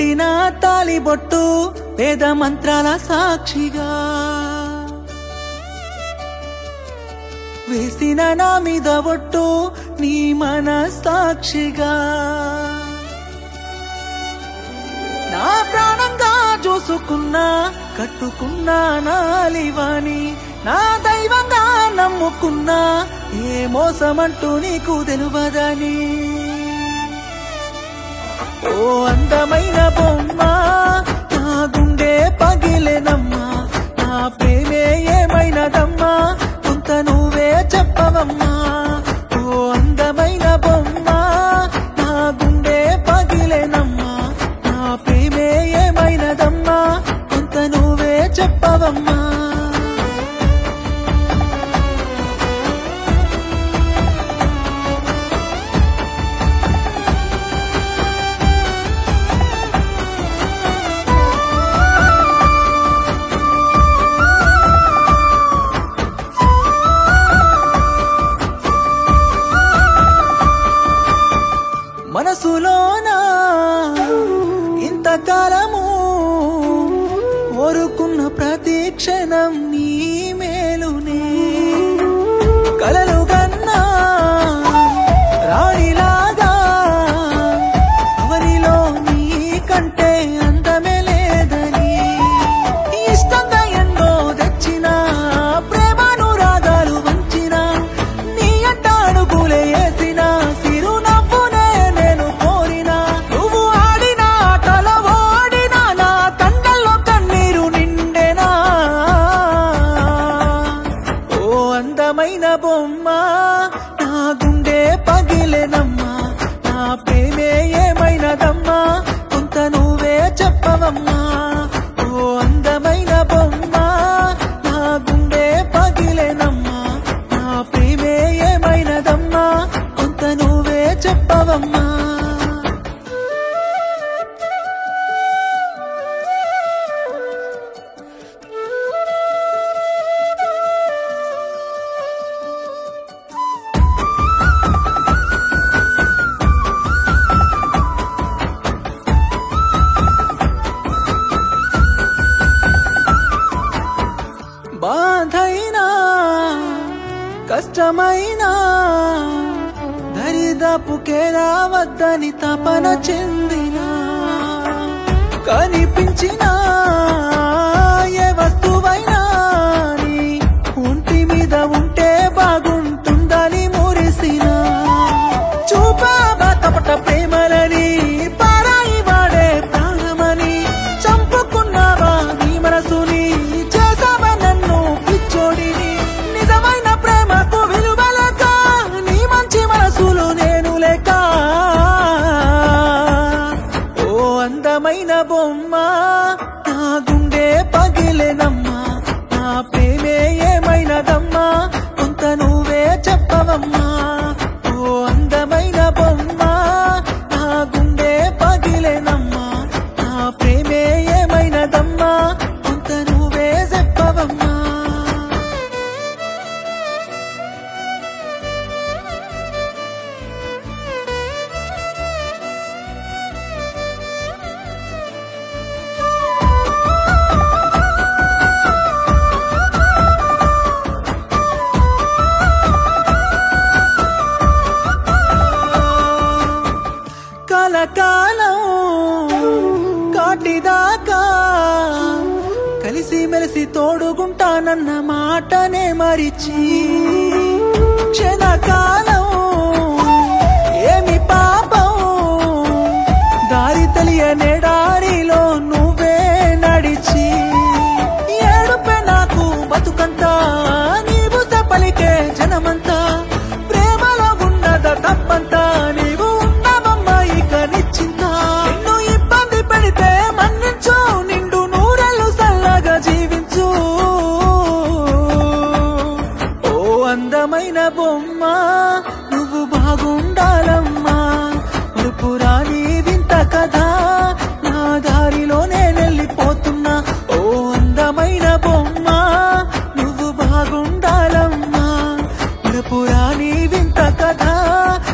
కట్టిన తాలిబొట్టు వేద మంత్రాల సాక్షిగా వేసిన నా మీద ఒట్టు నీ మన సాక్షిగా నా ప్రాణంగా చూసుకున్నా కట్టుకున్నా నాలివాణి నా దైవంగా నమ్ముకున్నా ఏ మోసమంటూ నీకు తెలువదని ఓ అందమైన బొమ్మ నా గుండె పగిలేనమ్మా నా ప్రేమే ఏమైనదమ్మా కొంత నువ్వే చెప్పవమ్మా ఓ అందమైన బొమ్మ నా గుండె పగిలేనమ్మా నా ప్రేమే ఏమైనదమ్మా కొంత నువ్వే చెప్పవమ్మా మనసులోన ఇంతకాలము కోరుకున్న ప్రతి క్షణం నీ మేలునే కలలు కన్నా రాణిలాగా అవనిలో నీ కంటే అందమే లేదని ఇష్టంగా ఎన్నో తెచ్చిన ప్రేమను రాగాలు వంచిన నీ అంట అడుగులే వేసిన సిరునవ్వునే నేను కోరిన నువ్వు ఆడిన ఆటల ఓడిన నా కండల్లో కన్నీరు నిండెనా ఓ అందమైన బొమ్మ నా గుండె పగిలేనమ్మా నా ప్రేమే ఏమైనదమ్మా కొంత నువ్వే చెప్పవమ్మా ఓ అందమైన బొమ్మ నా గుండె పగిలేనమ్మా నా ప్రేమే ఏమైనదమ్మా కొంత నువ్వే చెప్పవమ్మా బాధైనా కష్టమైనా దరిదాపుకే రావద్దని తపన చెందిన కనిపించిన ఏ వస్తువైనా నీ ఒంటి మీద ఉంటే బాగుంటుందని మురిసిన చూపావా తపట ప్రేమలని పారాయి వాడే ప్రాణమని చంపుకున్నావా నీ మనసుని చేసావా నన్ను పిచ్చోడిని నిజమైన ప్రేమకు విలువలేక నీ మంచి మనసులు నేను లేక ఓ అందమైన బొమ్మ నా గుండె పగిలేనమ్మా నా ప్రేమే ఏమైనదమ్మా కొంత నువ్వే చెప్పవమ్మా ఓ అందమైన బొమ్మ నా గుండె పగిలేనమ్మా నా ప్రేమే ఏమైనదమ్మా కొంత నువ్వే చెప్పవమ్మా కలకాలం కాటిదాకా కలిసి మెలిసి తోడుగుంటానన్న మాటనే మరిచి క్షణకాలం ఏమి పాపం దారి తెలియనే దారిలో నువ్వే నడిచి ఏడుపే నాకు బతుకంతా నీవు పలికే జనమంతా ప్రేమలో ఉన్నద తప్పంతా నీవు ఉన్నావమ్మా ఇక నిచ్చిందా నిన్ను ఇబ్బంది పెడితే మన్నించు నిండు నూరెళ్ళు సల్లగా జీవించు ఓ అందమైన బొమ్మ నువ్వు బాగుండాలమ్మా మరుపు రాని వింత కదా నా దారిలో నేనెళ్ళిపోతున్నా ఓ అందమైన బొమ్మ నువ్వు బాగుండాలమ్మా మరపురాని వింత కథ